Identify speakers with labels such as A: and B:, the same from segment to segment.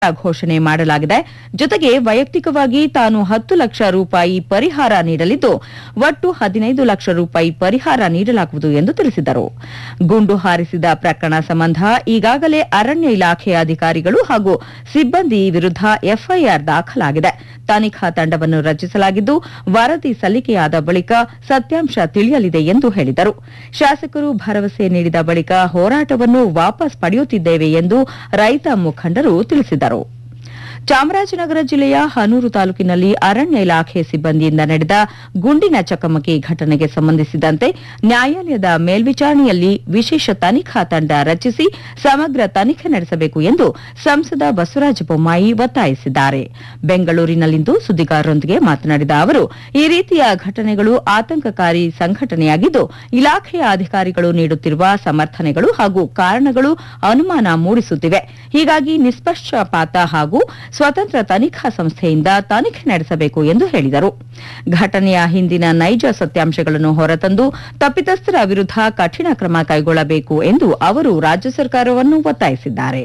A: ಘೋಷಣೆ ಮಾಡಲಾಗಿದೆ ಜೊತೆಗೆ ವೈಯಕ್ತಿಕವಾಗಿ ತಾನು ಹತ್ತು ಲಕ್ಷ ರೂಪಾಯಿ ಪರಿಹಾರ ನೀಡಲಿದ್ದು ಒಟ್ಟು ಹದಿನೈದು ಲಕ್ಷ ರೂಪಾಯಿ ಪರಿಹಾರ ನೀಡಲಾಗುವುದು ಎಂದು ತಿಳಿಸಿದರು ಗುಂಡು ಹಾರಿಸಿದ ಪ್ರಕರಣ ಸಂಬಂಧ ಈಗಾಗಲೇ ಅರಣ್ಯ ಇಲಾಖೆಯ ಅಧಿಕಾರಿಗಳು ಹಾಗೂ ಸಿಬ್ಬಂದಿ ವಿರುದ್ಧ ಎಫ್ಐಆರ್ ದಾಖಲಾಗಿದೆ ತನಿಖಾ ತಂಡವನ್ನು ರಚಿಸಲಾಗಿದ್ದು ವರದಿ ಸಲ್ಲಿಕೆಯಾದ ಬಳಿಕ ಸತ್ಯಾಂಶ ತಿಳಿಯಲಿದೆ ಎಂದು ಹೇಳಿದರು ಶಾಸಕರು ಭರವಸೆ ನೀಡಿದ ಬಳಿಕ ಹೋರಾಟವನ್ನು ವಾಪಸ್ ಪಡೆಯುತ್ತಿದ್ದೇವೆ ಎಂದು ರೈತ ಮುಖಂಡರು ತಿಳಿಸಿದರು ಚಾಮರಾಜನಗರ ಜಿಲ್ಲೆಯ ಹನೂರು ತಾಲೂಕಿನಲ್ಲಿ ಅರಣ್ಯ ಇಲಾಖೆ ಸಿಬ್ಬಂದಿಯಿಂದ ನಡೆದ ಗುಂಡಿನ ಚಕಮಕಿ ಘಟನೆಗೆ ಸಂಬಂಧಿಸಿದಂತೆ ನ್ಯಾಯಾಲಯದ ಮೇಲ್ವಿಚಾರಣೆಯಲ್ಲಿ ವಿಶೇಷ ತನಿಖಾ ತಂಡ ರಚಿಸಿ ಸಮಗ್ರ ತನಿಖೆ ನಡೆಸಬೇಕು ಎಂದು ಸಂಸದ ಬಸವರಾಜ ಬೊಮ್ಮಾಯಿ ಒತ್ತಾಯಿಸಿದ್ದಾರೆ ಬೆಂಗಳೂರಿನಲ್ಲಿಂದು ಸುದ್ದಿಗಾರರೊಂದಿಗೆ ಮಾತನಾಡಿದ ಅವರು ಈ ರೀತಿಯ ಘಟನೆಗಳು ಆತಂಕಕಾರಿ ಸಂಘಟನೆಯಾಗಿದ್ದು ಇಲಾಖೆಯ ಅಧಿಕಾರಿಗಳು ನೀಡುತ್ತಿರುವ ಸಮರ್ಥನೆಗಳು ಹಾಗೂ ಕಾರಣಗಳು ಅನುಮಾನ ಮೂಡಿಸುತ್ತಿವೆ ಹೀಗಾಗಿ ನಿಷ್ಪಕ್ಷಪಾತ ಹಾಗೂ ಸ್ವತಂತ್ರ ತನಿಖಾ ಸಂಸ್ಥೆಯಿಂದ ತನಿಖೆ ನಡೆಸಬೇಕು ಎಂದು ಹೇಳಿದರು ಘಟನೆಯ ಹಿಂದಿನ ನೈಜ ಸತ್ಯಾಂಶಗಳನ್ನು ಹೊರತಂದು ತಪ್ಪಿತಸ್ಥರ ವಿರುದ್ಧ ಕಠಿಣ ಕ್ರಮ ಕೈಗೊಳ್ಳಬೇಕು ಎಂದು ಅವರು ರಾಜ್ಯ ಸರ್ಕಾರವನ್ನು ಒತ್ತಾಯಿಸಿದ್ದಾರೆ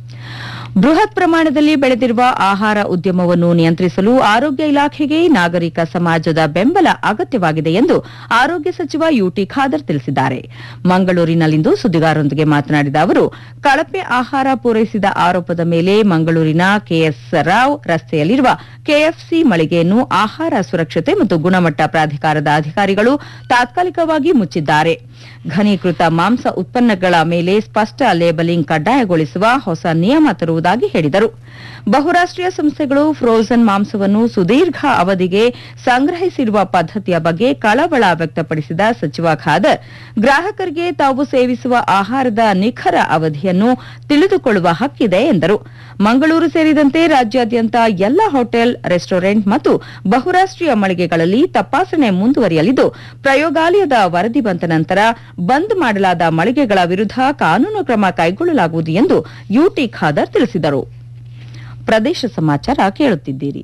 A: ಬೃಹತ್ ಪ್ರಮಾಣದಲ್ಲಿ ಬೆಳೆದಿರುವ ಆಹಾರ ಉದ್ಯಮವನ್ನು ನಿಯಂತ್ರಿಸಲು ಆರೋಗ್ಯ ಇಲಾಖೆಗೆ ನಾಗರಿಕ ಸಮಾಜದ ಬೆಂಬಲ ಅಗತ್ಯವಾಗಿದೆ ಎಂದು ಆರೋಗ್ಯ ಸಚಿವ ಯುಟಿ ಖಾದರ್ ತಿಳಿಸಿದ್ದಾರೆ ಮಂಗಳೂರಿನಲ್ಲಿಂದು ಸುದ್ದಿಗಾರರೊಂದಿಗೆ ಮಾತನಾಡಿದ ಅವರು ಕಳಪೆ ಆಹಾರ ಪೂರೈಸಿದ ಆರೋಪದ ಮೇಲೆ ಮಂಗಳೂರಿನ ಕೆಎಸ್ ರಾವ್ ರಸ್ತೆಯಲ್ಲಿರುವ ಕೆಎಫ್ಸಿ ಮಳಿಗೆಯನ್ನು ಆಹಾರ ಸುರಕ್ಷತೆ ಮತ್ತು ಗುಣಮಟ್ಟ ಪ್ರಾಧಿಕಾರದ ಅಧಿಕಾರಿಗಳು ತಾತ್ಕಾಲಿಕವಾಗಿ ಮುಚ್ಚಿದ್ದಾರೆ ಘನೀಕೃತ ಮಾಂಸ ಉತ್ಪನ್ನಗಳ ಮೇಲೆ ಸ್ಪಷ್ಟ ಲೇಬಲಿಂಗ್ ಕಡ್ಡಾಯಗೊಳಿಸುವ ಹೊಸ ನಿಯಮ ತರುವುದಾಗಿ ಹೇಳಿದರು ಬಹುರಾಷ್ಟೀಯ ಸಂಸ್ಥೆಗಳು ಫ್ರೋಜನ್ ಮಾಂಸವನ್ನು ಸುದೀರ್ಘ ಅವಧಿಗೆ ಸಂಗ್ರಹಿಸಿರುವ ಪದ್ದತಿಯ ಬಗ್ಗೆ ಕಳವಳ ವ್ಯಕ್ತಪಡಿಸಿದ ಸಚಿವ ಖಾದರ್ ಗ್ರಾಹಕರಿಗೆ ತಾವು ಸೇವಿಸುವ ಆಹಾರದ ನಿಖರ ಅವಧಿಯನ್ನು ತಿಳಿದುಕೊಳ್ಳುವ ಹಕ್ಕಿದೆ ಎಂದರು ಮಂಗಳೂರು ಸೇರಿದಂತೆ ರಾಜ್ಯಾದ್ಯಂತ ಎಲ್ಲ ಹೋಟೆಲ್ ರೆಸ್ಟೋರೆಂಟ್ ಮತ್ತು ಬಹುರಾಷ್ಟೀಯ ಮಳಿಗೆಗಳಲ್ಲಿ ತಪಾಸಣೆ ಮುಂದುವರಿಯಲಿದ್ದು ಪ್ರಯೋಗಾಲಯದ ವರದಿ ಬಂದ ನಂತರ ಬಂದ್ ಮಾಡಲಾದ ಮಳಿಗೆಗಳ ವಿರುದ್ಧ ಕಾನೂನು ಕ್ರಮ ಕೈಗೊಳ್ಳಲಾಗುವುದು ಎಂದು ಯುಟಿ ಖಾದರ್ ತಿಳಿಸಿದರು ಪ್ರದೇಶ ಸಮಾಚಾರ ಕೇಳುತ್ತಿದ್ದೀರಿ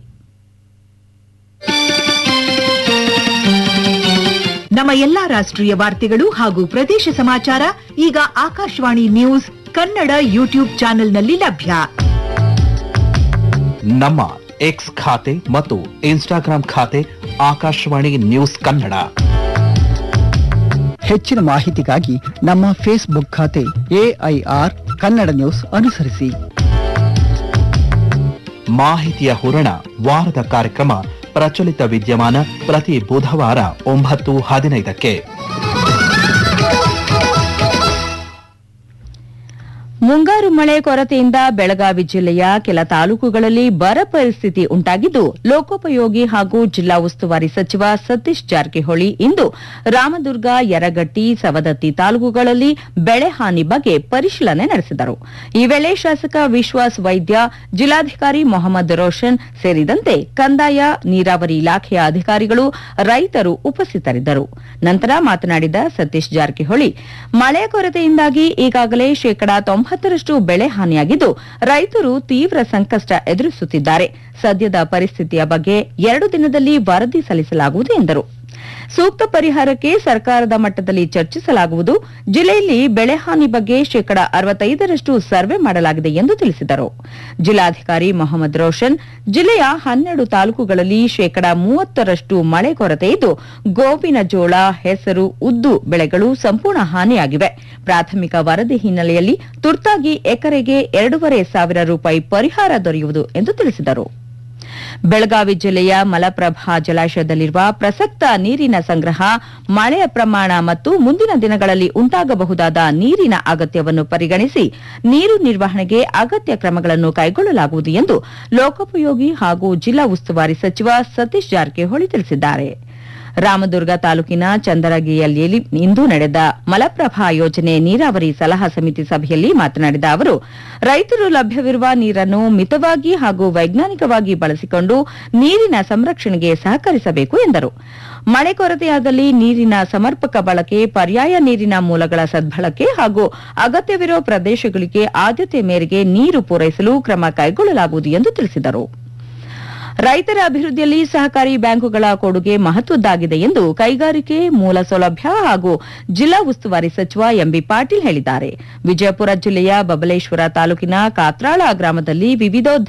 B: ನಮ್ಮ ಎಲ್ಲಾ ರಾಷ್ಟ್ರೀಯ ವಾರ್ತೆಗಳು ಹಾಗೂ ಪ್ರದೇಶ ಸಮಾಚಾರ ಈಗ ಆಕಾಶವಾಣಿ ನ್ಯೂಸ್ ಕನ್ನಡ ಯೂಟ್ಯೂಬ್ ಚಾನೆಲ್ನಲ್ಲಿ ಲಭ್ಯ
C: ನಮ್ಮ ಎಕ್ಸ್ ಖಾತೆ ಮತ್ತು ಇನ್ಸ್ಟಾಗ್ರಾಂ ಖಾತೆ ಆಕಾಶವಾಣಿ ನ್ಯೂಸ್ ಕನ್ನಡ
D: ಹೆಚ್ಚಿನ ಮಾಹಿತಿಗಾಗಿ ನಮ್ಮ ಫೇಸ್ಬುಕ್ ಖಾತೆ ಎಐಆರ್ ಕನ್ನಡ ನ್ಯೂಸ್ ಅನುಸರಿಸಿ
C: ಮಾಹಿತಿಯ ಹೂರಣ ವಾರದ ಕಾರ್ಯಕ್ರಮ ಪ್ರಚಲಿತ ವಿದ್ಯಮಾನ ಪ್ರತಿ ಬುಧವಾರ ಒಂಬತ್ತು ಹದಿನೈದಕ್ಕೆ
A: ಮುಂಗಾರು ಮಳೆ ಕೊರತೆಯಿಂದ ಬೆಳಗಾವಿ ಜಿಲ್ಲೆಯ ಕೆಲ ತಾಲೂಕುಗಳಲ್ಲಿ ಬರ ಪರಿಸ್ಥಿತಿ ಉಂಟಾಗಿದ್ದು ಲೋಕೋಪಯೋಗಿ ಹಾಗೂ ಜಿಲ್ಲಾ ಉಸ್ತುವಾರಿ ಸಚಿವ ಸತೀಶ್ ಜಾರಕಿಹೊಳಿ ಇಂದು ರಾಮದುರ್ಗ ಯರಗಟ್ಟಿ ಸವದತ್ತಿ ತಾಲೂಕುಗಳಲ್ಲಿ ಬೆಳೆ ಹಾನಿ ಬಗ್ಗೆ ಪರಿಶೀಲನೆ ನಡೆಸಿದರು ಈ ವೇಳೆ ಶಾಸಕ ವಿಶ್ವಾಸ್ ವೈದ್ಯ ಜಿಲ್ಲಾಧಿಕಾರಿ ಮೊಹಮ್ಮದ್ ರೋಷನ್ ಸೇರಿದಂತೆ ಕಂದಾಯ ನೀರಾವರಿ ಇಲಾಖೆಯ ಅಧಿಕಾರಿಗಳು ರೈತರು ಉಪಸ್ಥಿತರಿದ್ದರು ನಂತರ ಮಾತನಾಡಿದ ಸತೀಶ್ ಜಾರಕಿಹೊಳಿ ಮಳೆ ಕೊರತೆಯಿಂದಾಗಿ ಈಗಾಗಲೇ ಶೇಕಡಾ ತೊಂಬತ್ತರಷ್ಟು ಬೆಳೆ ಹಾನಿಯಾಗಿದ್ದು ರೈತರು ತೀವ್ರ ಸಂಕಷ್ಟ ಎದುರಿಸುತ್ತಿದ್ದಾರೆ ಸದ್ಯದ ಪರಿಸ್ಥಿತಿಯ ಬಗ್ಗೆ ಎರಡು ದಿನದಲ್ಲಿ ವರದಿ ಸಲ್ಲಿಸಲಾಗುವುದು ಎಂದರು ಸೂಕ್ತ ಪರಿಹಾರಕ್ಕೆ ಸರ್ಕಾರದ ಮಟ್ಟದಲ್ಲಿ ಚರ್ಚಿಸಲಾಗುವುದು ಜಿಲ್ಲೆಯಲ್ಲಿ ಬೆಳೆ ಹಾನಿ ಬಗ್ಗೆ ಶೇಕಡಾ ಅರವತ್ತೈದರಷ್ಟು ಸರ್ವೆ ಮಾಡಲಾಗಿದೆ ಎಂದು ತಿಳಿಸಿದರು ಜಿಲ್ಲಾಧಿಕಾರಿ ಮೊಹಮ್ಮದ್ ರೋಷನ್ ಜಿಲ್ಲೆಯ ಹನ್ನೆರಡು ತಾಲೂಕುಗಳಲ್ಲಿ ಶೇಕಡಾ ಮೂವತ್ತರಷ್ಟು ಮಳೆ ಕೊರತೆ ಇದ್ದು ಗೋವಿನ ಜೋಳ ಹೆಸರು ಉದ್ದು ಬೆಳೆಗಳು ಸಂಪೂರ್ಣ ಹಾನಿಯಾಗಿವೆ ಪ್ರಾಥಮಿಕ ವರದಿ ಹಿನ್ನೆಲೆಯಲ್ಲಿ ತುರ್ತಾಗಿ ಎಕರೆಗೆ ಎರಡೂವರೆ ಸಾವಿರ ರೂಪಾಯಿ ಪರಿಹಾರ ದೊರೆಯುವುದು ಎಂದು ತಿಳಿಸಿದರು ಬೆಳಗಾವಿ ಜಿಲ್ಲೆಯ ಮಲಪ್ರಭಾ ಜಲಾಶಯದಲ್ಲಿರುವ ಪ್ರಸಕ್ತ ನೀರಿನ ಸಂಗ್ರಹ ಮಳೆಯ ಪ್ರಮಾಣ ಮತ್ತು ಮುಂದಿನ ದಿನಗಳಲ್ಲಿ ಉಂಟಾಗಬಹುದಾದ ನೀರಿನ ಅಗತ್ಯವನ್ನು ಪರಿಗಣಿಸಿ ನೀರು ನಿರ್ವಹಣೆಗೆ ಅಗತ್ಯ ಕ್ರಮಗಳನ್ನು ಕೈಗೊಳ್ಳಲಾಗುವುದು ಎಂದು ಲೋಕೋಪಯೋಗಿ ಹಾಗೂ ಜಿಲ್ಲಾ ಉಸ್ತುವಾರಿ ಸಚಿವ ಸತೀಶ್ ಜಾರಕಿಹೊಳಿ ತಿಳಿಸಿದ್ದಾರೆ ರಾಮದುರ್ಗ ತಾಲೂಕಿನ ಚಂದರಗಿಯಲ್ಲಿ ಇಂದು ನಡೆದ ಮಲಪ್ರಭಾ ಯೋಜನೆ ನೀರಾವರಿ ಸಲಹಾ ಸಮಿತಿ ಸಭೆಯಲ್ಲಿ ಮಾತನಾಡಿದ ಅವರು ರೈತರು ಲಭ್ಯವಿರುವ ನೀರನ್ನು ಮಿತವಾಗಿ ಹಾಗೂ ವೈಜ್ಞಾನಿಕವಾಗಿ ಬಳಸಿಕೊಂಡು ನೀರಿನ ಸಂರಕ್ಷಣೆಗೆ ಸಹಕರಿಸಬೇಕು ಎಂದರು ಮಳೆ ಕೊರತೆಯಾದಲ್ಲಿ ನೀರಿನ ಸಮರ್ಪಕ ಬಳಕೆ ಪರ್ಯಾಯ ನೀರಿನ ಮೂಲಗಳ ಸದ್ಬಳಕೆ ಹಾಗೂ ಅಗತ್ಯವಿರುವ ಪ್ರದೇಶಗಳಿಗೆ ಆದ್ಯತೆ ಮೇರೆಗೆ ನೀರು ಪೂರೈಸಲು ಕ್ರಮ ಕೈಗೊಳ್ಳಲಾಗುವುದು ಎಂದು ತಿಳಿಸಿದರು ರೈತರ ಅಭಿವೃದ್ಧಿಯಲ್ಲಿ ಸಹಕಾರಿ ಬ್ಯಾಂಕುಗಳ ಕೊಡುಗೆ ಮಹತ್ವದ್ದಾಗಿದೆ ಎಂದು ಕೈಗಾರಿಕೆ ಮೂಲ ಸೌಲಭ್ಯ ಹಾಗೂ ಜಿಲ್ಲಾ ಉಸ್ತುವಾರಿ ಸಚಿವ ಎಂಬಿ ಪಾಟೀಲ್ ಹೇಳಿದ್ದಾರೆ ವಿಜಯಪುರ ಜಿಲ್ಲೆಯ ಬಬಲೇಶ್ವರ ತಾಲೂಕಿನ ಕಾತ್ರಾಳ ಗ್ರಾಮದಲ್ಲಿ ವಿವಿಧೋದ್ದೇಶ